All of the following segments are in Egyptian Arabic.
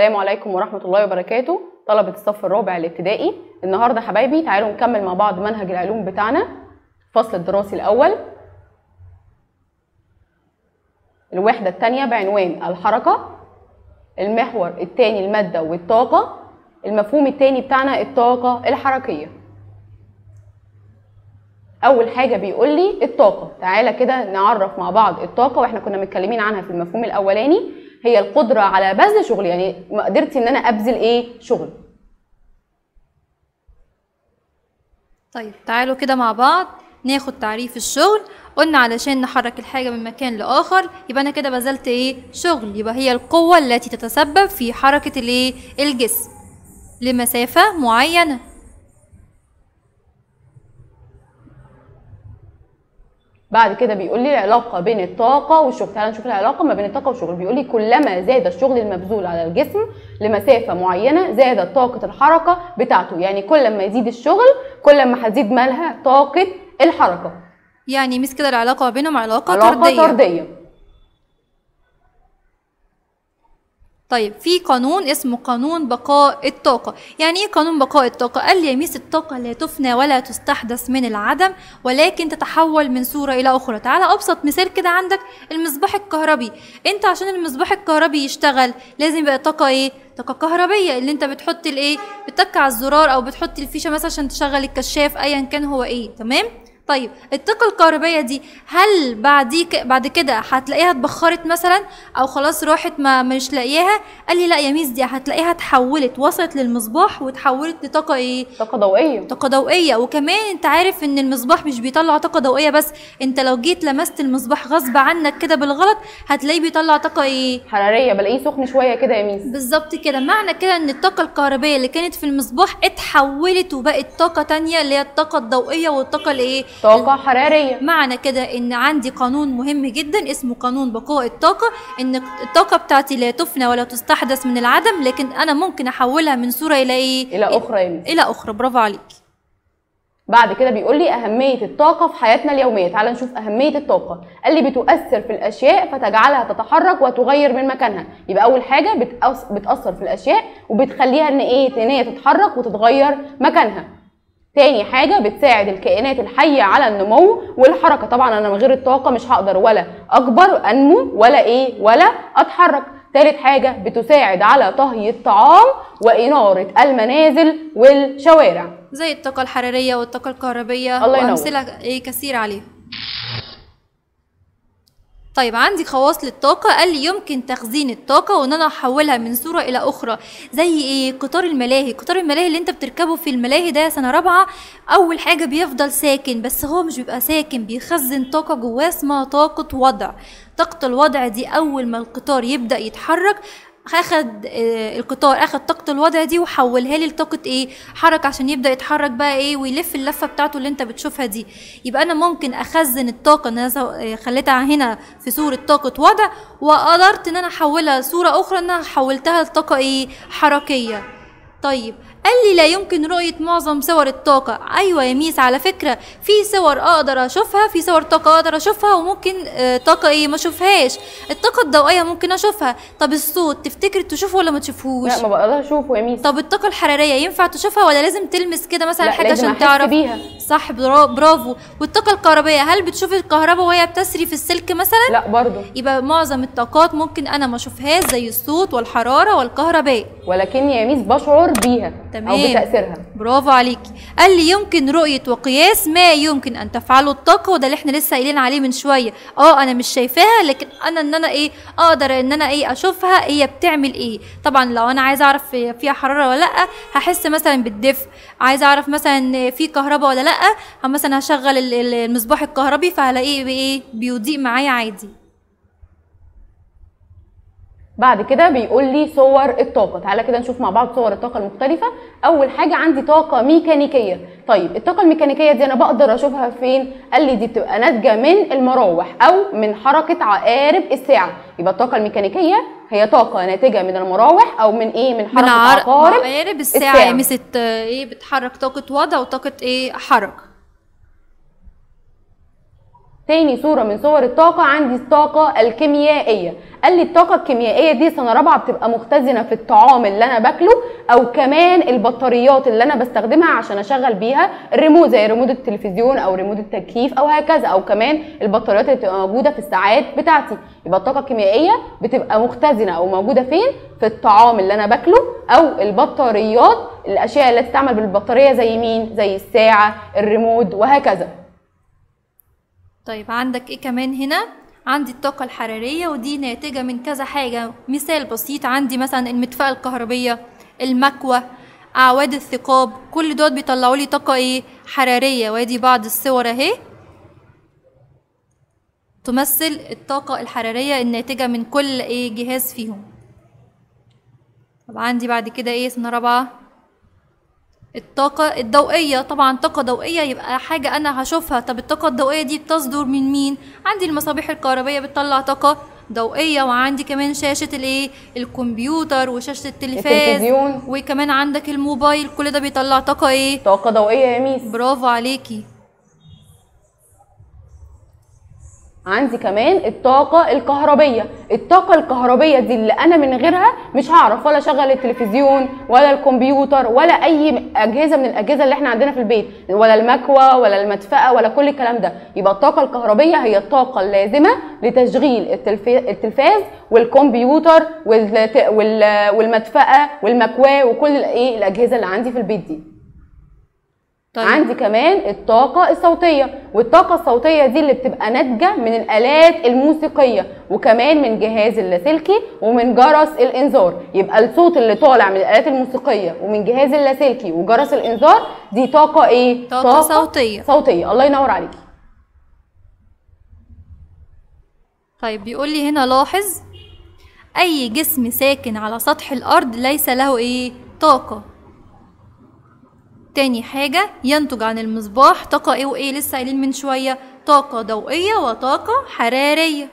السلام عليكم ورحمة الله وبركاته طلبة الصف الرابع الابتدائي النهاردة حبايبي تعالوا نكمل مع بعض منهج العلوم بتاعنا الفصل الدراسي الأول الوحدة الثانية بعنوان الحركة المحور الثاني المادة والطاقة المفهوم الثاني بتاعنا الطاقة الحركية أول حاجة بيقول لي الطاقة تعالى كده نعرف مع بعض الطاقة واحنا كنا متكلمين عنها في المفهوم الأولاني هي القدرة على بذل شغل يعني قدرتي ان انا ابذل ايه شغل طيب تعالوا كده مع بعض ناخد تعريف الشغل قلنا علشان نحرك الحاجة من مكان لآخر يبقى أنا كده بذلت إيه؟ شغل يبقى هي القوة التي تتسبب في حركة الإيه؟ الجسم لمسافة معينة بعد كده بيقول لي العلاقه بين الطاقه والشغل تعالى نشوف العلاقه ما بين الطاقه والشغل بيقول لي كلما زاد الشغل المبذول على الجسم لمسافه معينه زادت طاقه الحركه بتاعته يعني كل ما يزيد الشغل كل ما هتزيد مالها طاقه الحركه يعني ميس كده العلاقة بينهم علاقة, علاقه طردية طرديه طيب في قانون اسمه قانون بقاء الطاقة يعني ايه قانون بقاء الطاقة قال لي يا ميس الطاقة لا تفنى ولا تستحدث من العدم ولكن تتحول من صورة إلى أخرى تعالى أبسط مثال كده عندك المصباح الكهربي انت عشان المصباح الكهربي يشتغل لازم يبقى طاقة ايه طاقة كهربية اللي انت بتحط الايه بتك على الزرار او بتحط الفيشة مثلا عشان تشغل الكشاف ايا كان هو ايه تمام طيب الطاقة الكهربية دي هل بعديك بعد كده هتلاقيها اتبخرت مثلا او خلاص راحت ما مش لاقياها قال لي لا يا ميس دي هتلاقيها اتحولت وصلت للمصباح وتحولت لطاقة ايه طاقه ضوئيه طاقة ضوئية وكمان انت عارف ان المصباح مش بيطلع طاقة ضوئية بس انت لو جيت لمست المصباح غصب عنك كده بالغلط هتلاقيه بيطلع طاقة ايه حراريه بلاقيه سخن شويه كده يا ميس بالظبط كده معنى كده ان الطاقة الكهربية اللي كانت في المصباح اتحولت وبقت طاقة تانية اللي هي الطاقة الضوئية والطاقة الايه طاقه حراريه معنى كده ان عندي قانون مهم جدا اسمه قانون بقاء الطاقة ان الطاقة بتاعتي لا تفنى ولا تستحدث من العدم لكن انا ممكن احولها من صورة الى ايه الى اخرى يا ميس الى اخرى برافو عليك بعد كده بيقول لي أهمية الطاقة في حياتنا اليومية، تعال نشوف أهمية الطاقة، قال لي بتؤثر في الأشياء فتجعلها تتحرك وتغير من مكانها، يبقى أول حاجة بتأث... بتأثر في الأشياء وبتخليها إن إيه؟ إن هي تتحرك وتتغير مكانها. تاني حاجة بتساعد الكائنات الحية على النمو والحركة، طبعا أنا من غير الطاقة مش هقدر ولا أكبر أنمو ولا إيه؟ ولا أتحرك. تالت حاجة بتساعد على طهي الطعام وإنارة المنازل والشوارع. زي الطاقة الحرارية والطاقة الكهربية الله ينور. وأمثلة إيه كثير عليها طيب عندي خواص للطاقة قال لي يمكن تخزين الطاقة وان انا احولها من صورة الى اخرى زي ايه قطار الملاهي قطار الملاهي اللي انت بتركبه في الملاهي ده سنة رابعة اول حاجة بيفضل ساكن بس هو مش بيبقى ساكن بيخزن طاقة جواه اسمها طاقة وضع طاقة الوضع دي اول ما القطار يبدأ يتحرك اخد آه، القطار اخد طاقة الوضع دي وحولها لي لطاقة ايه حركة عشان يبدأ يتحرك بقى ايه ويلف اللفة بتاعته اللي انت بتشوفها دي يبقى انا ممكن اخزن الطاقة ان انا سو- آه، خليتها هنا في صورة طاقة وضع وقدرت ان انا احولها لصورة اخرى ان انا حولتها لطاقة ايه حركية طيب قال لي لا يمكن رؤية معظم صور الطاقة أيوة يا ميس على فكرة في صور أقدر أشوفها في صور طاقة أقدر أشوفها وممكن آه، طاقة إيه ما أشوفهاش الطاقة الضوئية ممكن أشوفها طب الصوت تفتكر تشوفه ولا ما تشوفهوش لا ما بقدرش أشوفه يا ميس. طب الطاقة الحرارية ينفع تشوفها ولا لازم تلمس كده مثلا لا حاجة لازم عشان أحس تعرف بيها. صح برا- برافو والطاقة الكهربية هل بتشوف الكهرباء وهي بتسري في السلك مثلا لا برضو يبقى معظم الطاقات ممكن أنا ما أشوفهاش زي الصوت والحرارة والكهرباء ولكني يا ميس بشعر بيها أو تمام. بتأثيرها. برافو عليكي قال لي يمكن رؤية وقياس ما يمكن أن تفعله الطاقة وده اللي احنا لسه قايلين عليه من شوية اه أنا مش شايفاها لكن أنا إن أنا إيه أقدر إن أنا إيه أشوفها هي بتعمل إيه طبعا لو أنا عايزة أعرف في- فيها حرارة ولا لأ هحس مثلا بالدفء عايزة أعرف مثلا في كهرباء ولا لأ هم مثلا هشغل ال- ال- المصباح الكهربي فهلاقيه بإيه بيضيء معايا عادي بعد كده بيقول لي صور الطاقة تعالى كده نشوف مع بعض صور الطاقة المختلفة أول حاجة عندي طاقة ميكانيكية طيب الطاقة الميكانيكية دي أنا بقدر أشوفها فين قال لي دي بتبقى ناتجة من المراوح أو من حركة عقارب الساعة يبقى الطاقة الميكانيكية هي طاقة ناتجة من المراوح أو من إيه من من حركة عر- عقارب عقارب الساعة الساعة. مست ايه بتحرك طاقة وضع وطاقة ايه حركة تاني صورة من صور الطاقة عندي الطاقة الكيميائية قال لي الطاقة الكيميائية دي سنة رابعة بتبقى مختزنة في الطعام اللي أنا باكله أو كمان البطاريات اللي أنا بستخدمها عشان أشغل بيها الريموت زي ريموت التلفزيون أو ريموت التكييف أو هكذا أو كمان البطاريات اللي بتبقى موجودة في الساعات بتاعتي يبقى الطاقة الكيميائية بتبقى مختزنة أو موجودة فين؟ في الطعام اللي أنا باكله أو البطاريات الأشياء التي تعمل بالبطارية زي مين؟ زي الساعة الريموت وهكذا طيب عندك ايه كمان هنا عندي الطاقة الحرارية ودي ناتجة من كذا حاجة مثال بسيط عندي مثلا المدفأة الكهربية المكوى أعواد الثقاب كل دول بيطلعوا لي طاقة ايه حرارية وادي بعض الصور اهي تمثل الطاقة الحرارية الناتجة من كل ايه جهاز فيهم طب عندي بعد كده ايه سنة رابعة الطاقة الضوئية طبعا طاقة ضوئية يبقى حاجة أنا هشوفها طب الطاقة الضوئية دي بتصدر من مين؟ عندي المصابيح الكهربائية بتطلع طاقة ضوئية وعندي كمان شاشة الايه الكمبيوتر وشاشة التلفاز التلفزيون. وكمان عندك الموبايل كل ده بيطلع طاقة ايه؟ طاقة ضوئية يا ميس برافو عليكي عندي كمان الطاقة الكهربية الطاقة الكهربية دي اللي أنا من غيرها مش هعرف ولا أشغل التلفزيون ولا الكمبيوتر ولا أي أجهزة من الأجهزة اللي احنا عندنا في البيت ولا المكوى ولا المدفأة ولا كل الكلام ده يبقى الطاقة الكهربية هي الطاقة اللازمة لتشغيل التلف- التلفاز والكمبيوتر والت- وال- والمدفأة والمكواة وكل الإيه الأجهزة اللي عندي في البيت دي طيب عندي كمان الطاقة الصوتية والطاقة الصوتية دي اللي بتبقى ناتجة من الآلات الموسيقية وكمان من جهاز اللاسلكي ومن جرس الإنذار يبقى الصوت اللي طالع من الآلات الموسيقية ومن جهاز اللاسلكي وجرس الإنذار دي طاقة إيه؟ طاقة صوتية. صوتية الله ينور عليكي طيب بيقول لي هنا لاحظ أي جسم ساكن على سطح الأرض ليس له إيه طاقة تاني حاجة ينتج عن المصباح طاقة إيه وإيه لسه قايلين من شوية طاقة ضوئية وطاقة حرارية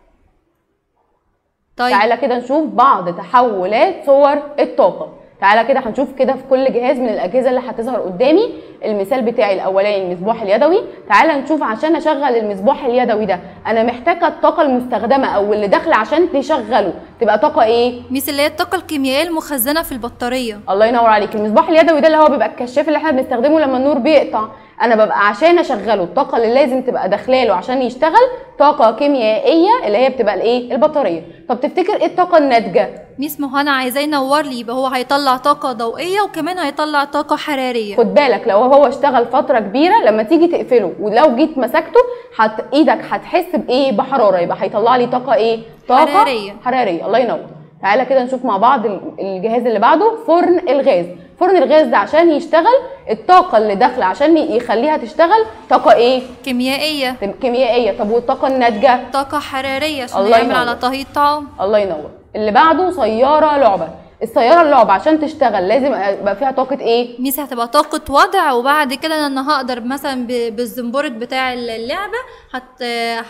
طيب تعالى كده نشوف بعض تحولات صور الطاقة تعالى كده هنشوف كده في كل جهاز من الأجهزة اللي هتظهر قدامي المثال بتاعي الأولاني المصباح اليدوي تعالى نشوف عشان أشغل المصباح اليدوي ده أنا محتاجة الطاقة المستخدمة أو اللي داخلة عشان تشغله تبقى طاقة إيه؟ ميس اللي هي الطاقة الكيميائية المخزنة في البطارية الله ينور عليك المصباح اليدوي ده اللي هو بيبقى الكشاف اللي احنا بنستخدمه لما النور بيقطع انا ببقى عشان اشغله الطاقه اللي لازم تبقى داخلاله عشان يشتغل طاقه كيميائيه اللي هي بتبقى الايه البطاريه طب تفتكر ايه الطاقه الناتجه ميس ما هو أنا عايزاه ينور لي يبقى هو هيطلع طاقة ضوئية وكمان هيطلع طاقة حرارية خد بالك لو هو اشتغل فتره كبيره لما تيجي تقفله ولو جيت مسكته هت... ايدك هتحس بايه بحراره يبقى هيطلع لي طاقه ايه طاقه حرارية. حراريه الله ينور تعالى كده نشوف مع بعض ال- الجهاز اللي بعده فرن الغاز فرن الغاز ده عشان يشتغل الطاقه اللي داخله عشان يخليها تشتغل طاقه ايه كيميائية كيميائيه طب والطاقه الناتجه طاقة حرارية عشان الله يعمل ينور. على طهي الطعام الله ينور اللي بعده سياره لعبه السياره اللعبه عشان تشتغل لازم يبقى فيها طاقه ايه ميس هتبقى طاقة وضع وبعد كده انا هقدر مثلا ب- بالزنبرك بتاع اللعبة هت...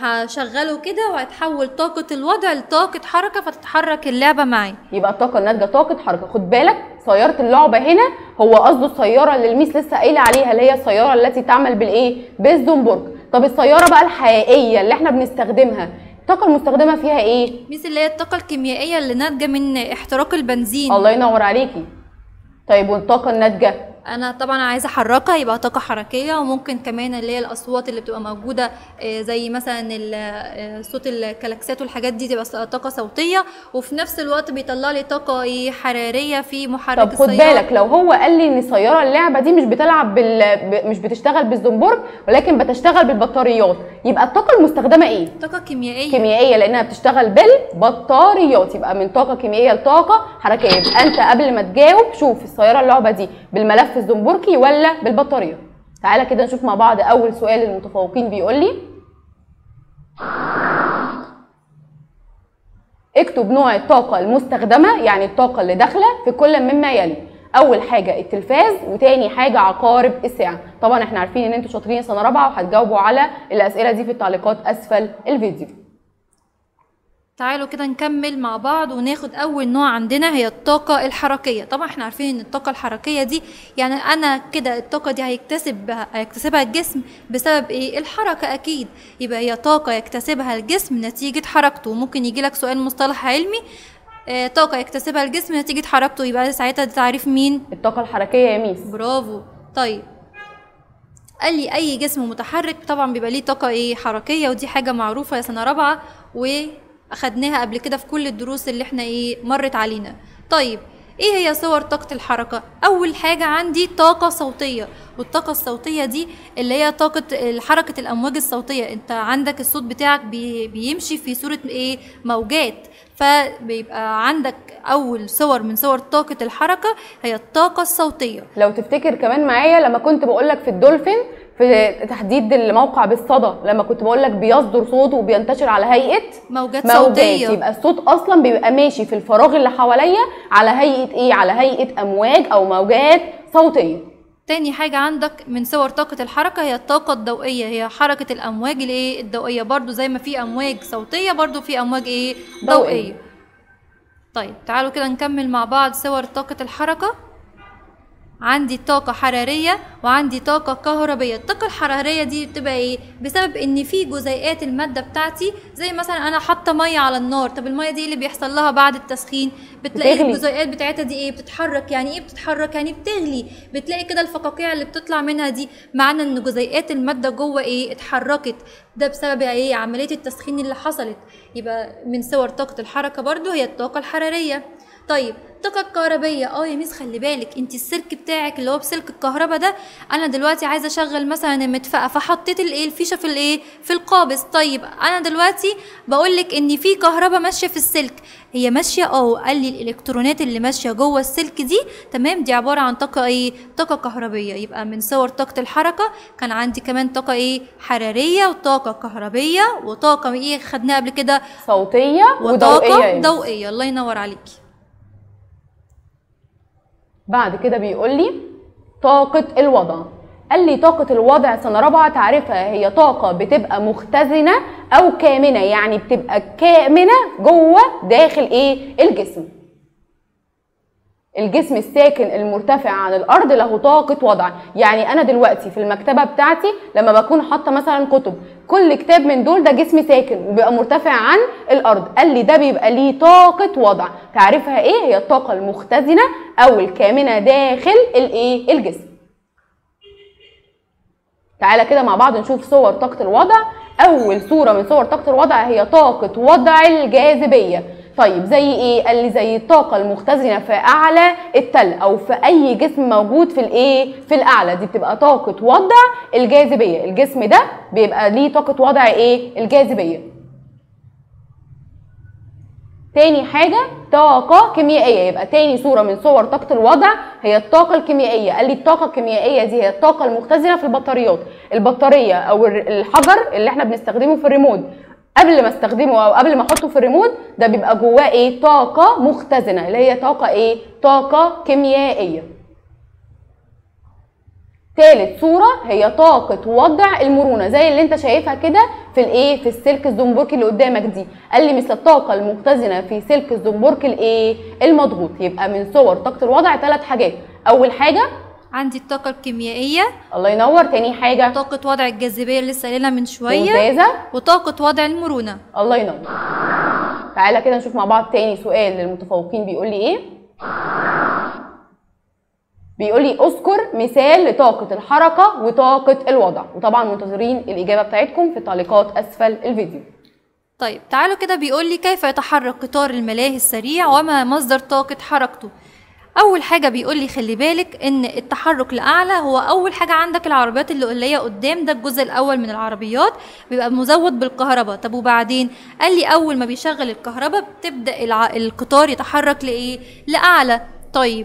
هشغله كده وهتحول طاقة الوضع لطاقة حركة فتتحرك اللعبة معي يبقى الطاقه الناتجه طاقه حركه خد بالك سياره اللعبه هنا هو قصده السياره اللي الميس لسه قايله عليها اللي هي السياره التي تعمل بالايه بالزنبرك طب السياره بقى الحقيقيه اللي احنا بنستخدمها الطاقه المستخدمه فيها ايه ميس اللي هي الطاقة الكيميائية اللي ناتجة من احتراق البنزين الله ينور عليكي طيب والطاقه الناتجه انا طبعا عايزه احركها يبقى طاقه حركيه وممكن كمان اللي هي الاصوات اللي بتبقى موجوده آه، زي مثلا ال- آه، صوت الكلاكسات والحاجات دي تبقى طاقه صوتيه وفي نفس الوقت بيطلع لي طاقه إيه، حراريه في محرك طب خد السياره بالك لو هو قال لي ان السياره اللعبه دي مش بتلعب بال... ب... مش بتشتغل بالزنبرك ولكن بتشتغل بالبطاريات يبقى الطاقه المستخدمه ايه طاقه كيميائيه كيميائيه لانها بتشتغل بالبطاريات يبقى من طاقه كيميائيه لطاقه حركيه يبقى انت قبل ما تجاوب شوف السياره اللعبه دي بالملف الزنبركي ولا بالبطاريه تعالى كده نشوف مع بعض اول سؤال للمتفوقين بيقول لي اكتب نوع الطاقه المستخدمه يعني الطاقه اللي داخله في كل مما يلي اول حاجه التلفاز وتاني حاجه عقارب الساعه طبعا احنا عارفين ان انتوا شاطرين سنه رابعه وهتجاوبوا على الاسئله دي في التعليقات اسفل الفيديو تعالوا كده نكمل مع بعض وناخد اول نوع عندنا هي الطاقة الحركية طبعا احنا عارفين ان الطاقة الحركية دي يعني انا كده الطاقة دي هيكتسب هيكتسبها الجسم بسبب ايه الحركة اكيد يبقى هي طاقة يكتسبها الجسم نتيجة حركته ممكن يجي لك سؤال مصطلح علمي آه طاقة يكتسبها الجسم نتيجة حركته يبقى ساعتها ده تعريف مين الطاقه الحركيه يا ميس برافو طيب قال لي اي جسم متحرك طبعا بيبقى ليه طاقه ايه حركيه ودي حاجه معروفه يا سنه رابعه واخدناها قبل كده في كل الدروس اللي احنا ايه مرت علينا طيب ايه هي صور طاقة الحركة؟ أول حاجة عندي طاقة صوتية والطاقة الصوتية دي اللي هي طاقة حركة الأمواج الصوتية انت عندك الصوت بتاعك بي بيمشي في صورة ايه موجات فبيبقى عندك أول صور من صور طاقة الحركة هي الطاقة الصوتية لو تفتكر كمان معايا لما كنت بقول لك في الدولفين في تحديد الموقع بالصدى لما كنت بقول لك بيصدر صوت وبينتشر على هيئه موجات, موجات صوتية يبقى الصوت اصلا بيبقى ماشي في الفراغ اللي حواليا على هيئه ايه على هيئه امواج او موجات صوتيه تاني حاجة عندك من صور طاقة الحركة هي الطاقة الضوئية هي حركة الأمواج الايه الضوئية برضو زي ما في أمواج صوتية برضو في أمواج ايه ضوئية. ضوئية طيب تعالوا كده نكمل مع بعض صور طاقة الحركة عندي طاقة حرارية وعندي طاقة كهربية الطاقة الحرارية دي بتبقى ايه بسبب ان في جزيئات المادة بتاعتي زي مثلا انا حاطة مية على النار طب المية دي إيه اللي بيحصل لها بعد التسخين بتلاقي بتغلي. الجزيئات بتاعتها دي ايه بتتحرك يعني ايه بتتحرك يعني بتغلي بتلاقي كده الفقاقيع اللي بتطلع منها دي معنى ان جزيئات المادة جوه ايه اتحركت ده بسبب ايه عملية التسخين اللي حصلت يبقى من صور طاقة الحركة برضو هي الطاقة الحرارية طيب الطاقة الكهربية اه يا ميس خلي بالك انت السلك بتاعك اللي هو بسلك الكهرباء ده انا دلوقتي عايزه اشغل مثلا المدفأة فحطيت الايه الفيشه في الايه في القابض طيب انا دلوقتي بقول لك ان في كهرباء ماشيه في السلك هي ماشيه اه قال لي الالكترونات اللي ماشيه جوه السلك دي تمام دي عباره عن طاقه ايه طاقه كهربيه يبقى من صور طاقه الحركه كان عندي كمان طاقه ايه حراريه وطاقه كهربيه وطاقه ايه خدناها قبل كده صوتيه وضوئيه وطاقه يا ميس. ضوئيه الله ينور عليكي بعد كده بيقول لي طاقة الوضع قال لي طاقة الوضع سنة رابعة تعرفها هي طاقة بتبقى مختزنة أو كامنة يعني بتبقى كامنة جوه داخل إيه الجسم الجسم الساكن المرتفع عن الارض له طاقه وضع يعني انا دلوقتي في المكتبه بتاعتي لما بكون حاطه مثلا كتب كل كتاب من دول ده جسم ساكن وبيبقى مرتفع عن الارض قال لي ده بيبقى ليه طاقه وضع تعرفها ايه هي الطاقه المختزنه او الكامنه داخل الايه الجسم تعالى كده مع بعض نشوف صور طاقة الوضع أول صورة من صور طاقة الوضع هي طاقة وضع الجاذبية طيب زي ايه؟ قال لي زي الطاقة المختزنة في أعلى التل أو في أي جسم موجود في الإيه؟ في الأعلى دي بتبقى طاقة وضع الجاذبية الجسم ده بيبقى ليه طاقة وضع إيه؟ الجاذبية تاني حاجة طاقة كيميائية يبقى تاني صورة من صور طاقة الوضع هي الطاقة الكيميائية قال لي الطاقة الكيميائية دي هي الطاقة المختزنة في البطاريات البطارية أو الر- الحجر اللي احنا بنستخدمه في الريموت قبل ما استخدمه او قبل ما احطه في الريموت ده بيبقى جواه ايه طاقة مختزنة اللي هي طاقة ايه طاقة كيميائية تالت صورة هي طاقة وضع المرونة زي اللي انت شايفها كده في الايه في السلك الزنبركي اللي قدامك دي قال لي مثل الطاقة المختزنة في سلك الزنبركي الايه المضغوط يبقى من صور طاقة الوضع ثلاث حاجات اول حاجة عندي الطاقة الكيميائية الله ينور تاني حاجة طاقة وضع الجاذبية اللي لسه قايلها من شوية ممتازة وطاقة وضع المرونة الله ينور تعالى كده نشوف مع بعض تاني سؤال للمتفوقين بيقول لي ايه بيقول لي اذكر مثال لطاقة الحركة وطاقة الوضع وطبعا منتظرين الإجابة بتاعتكم في التعليقات أسفل الفيديو طيب تعالوا كده بيقول لي كيف يتحرك قطار الملاهي السريع وما مصدر طاقة حركته اول حاجه بيقول لي خلي بالك ان التحرك لاعلى هو اول حاجه عندك العربيات اللي اللي هي قدام ده الجزء الاول من العربيات بيبقى مزود بالكهرباء طب وبعدين قال لي اول ما بيشغل الكهرباء بتبدا الع... القطار يتحرك لايه لاعلى طيب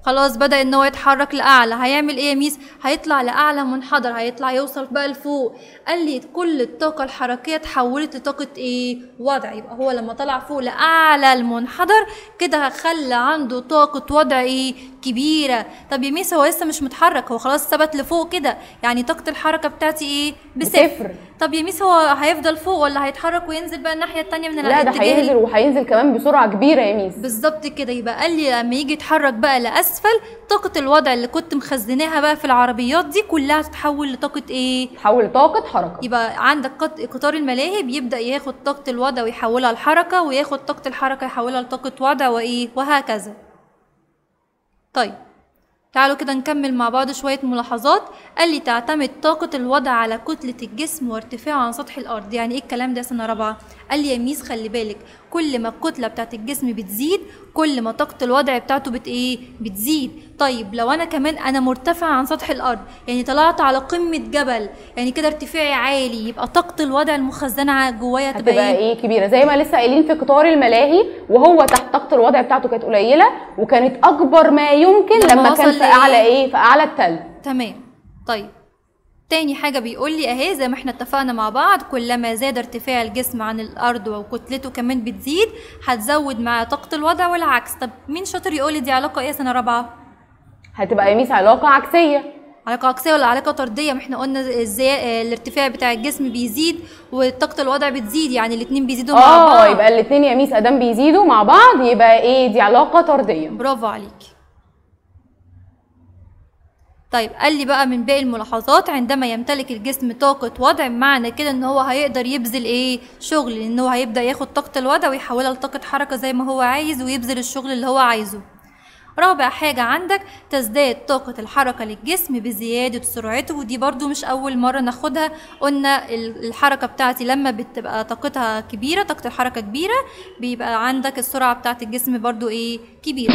خلاص بدأ ان هو يتحرك لأعلى هيعمل ايه يا ميس هيطلع لأعلى منحدر هيطلع يوصل بقى لفوق قال لي كل الطاقة الحركية اتحولت لطاقة ايه وضع يبقى هو لما طلع فوق لأعلى المنحدر كده خلى عنده طاقة وضع ايه كبيرة طب يا ميس هو لسه مش متحرك هو خلاص ثبت لفوق كده يعني طاقة الحركة بتاعتي ايه بصفر بصفر. طب يا ميس هو هيفضل فوق ولا هيتحرك وينزل بقى الناحية التانية من لا ده الاتجاه هينزل وهينزل كمان بسرعه كبيره يا ميس بالظبط كده يبقى قال لي لما يجي يتحرك بقى لاسفل طاقه الوضع اللي كنت مخزناها بقى في العربيات دي كلها تتحول لطاقه ايه تحول لطاقه حركه يبقى عندك قط- قطار الملاهي بيبدا ياخد طاقه الوضع ويحولها لحركه وياخد طاقه الحركه يحولها لطاقه وضع وايه وهكذا طيب تعالوا كده نكمل مع بعض شوية ملاحظات قال لي تعتمد طاقة الوضع على كتلة الجسم وارتفاعه عن سطح الأرض يعني إيه الكلام ده يا سنة رابعة قال لي يا ميس خلي بالك كل ما الكتلة بتاعت الجسم بتزيد كل ما طاقة الوضع بتاعته بت إيه بتزيد طيب لو أنا كمان أنا مرتفع عن سطح الأرض يعني طلعت على قمة جبل يعني كده ارتفاعي عالي يبقى طاقة الوضع المخزنة جوايا تبقى هتبقى إيه ايه كبيره زي ما لسه قايلين في قطار الملاهي وهو تحت طاقه الوضع بتاعته كانت قليله وكانت اكبر ما يمكن لما لما وصل كان في لإيه؟ اعلى ايه في اعلى التل تمام طيب تاني حاجة بيقول لي اهي زي ما احنا اتفقنا مع بعض كلما زاد ارتفاع الجسم عن الارض وكتلته كمان بتزيد هتزود مع طاقة الوضع والعكس طب مين شاطر يقول لي دي علاقة ايه سنة رابعة هتبقى يا ميس علاقه عكسيه علاقة عكسية ولا علاقة طردية ما احنا قلنا ازاي آه، الارتفاع بتاع الجسم بيزيد وطاقة الوضع بتزيد يعني الاتنين بيزيدوا مع اه بعض يبقى الاثنين يا ميس ادام بيزيدوا مع بعض يبقى ايه دي علاقه طرديه برافو عليك طيب قال لي بقى من باقي الملاحظات عندما يمتلك الجسم طاقة وضع معنى كده ان هو هيقدر يبذل ايه شغل لان هو هيبدأ ياخد طاقة الوضع ويحولها لطاقة حركة زي ما هو عايز ويبذل الشغل اللي هو عايزه رابع حاجة عندك تزداد طاقة الحركة للجسم بزيادة سرعته ودي برضو مش أول مرة ناخدها قلنا ال- الحركة بتاعتي لما بتبقى طاقتها كبيرة طاقة الحركة كبيرة بيبقى عندك السرعة بتاعت الجسم برضو ايه كبيرة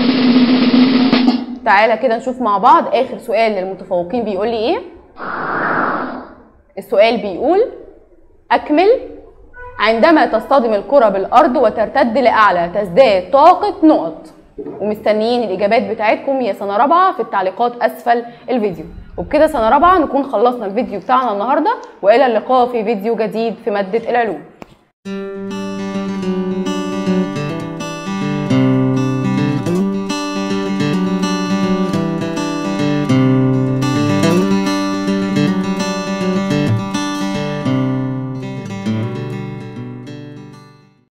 تعالى كده نشوف مع بعض اخر سؤال للمتفوقين بيقول لي ايه السؤال بيقول اكمل عندما تصطدم الكرة بالارض وترتد لاعلى تزداد طاقة نقط ومستنيين الاجابات بتاعتكم يا سنة رابعة في التعليقات اسفل الفيديو وبكده سنة رابعة نكون خلصنا الفيديو بتاعنا النهاردة والى اللقاء في فيديو جديد في مادة العلوم